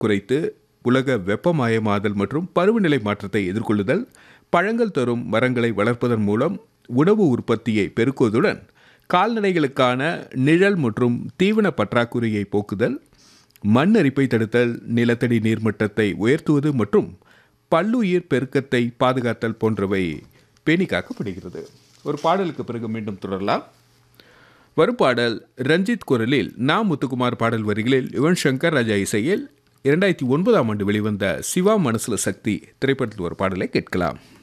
குறைத்து உலக வெப்பமயமாதல் மற்றும் பருவநிலை மாற்றத்தை எதிர்கொள்ளுதல் பழங்கள் தரும் மரங்களை வளர்ப்பதன் மூலம் உணவு உற்பத்தியை பெருக்குவதுடன் கால்நடைகளுக்கான நிழல் மற்றும் தீவன பற்றாக்குறையை போக்குதல் மண் அரிப்பை தடுத்தல் நிலத்தடி நீர்மட்டத்தை உயர்த்துவது மற்றும் பல்லுயிர் பெருக்கத்தை பாதுகாத்தல் போன்றவை பேணி காக்கப்படுகிறது ஒரு பாடலுக்கு பிறகு மீண்டும் தொடரலாம் வரும் பாடல் ரஞ்சித் குரலில் நா முத்துக்குமார் பாடல் வரிகளில் யுவன் சங்கர் ராஜா இசையில் இரண்டாயிரத்தி ஒன்பதாம் ஆண்டு வெளிவந்த சிவா மனசுல சக்தி திரைப்படத்தில் ஒரு பாடலை கேட்கலாம்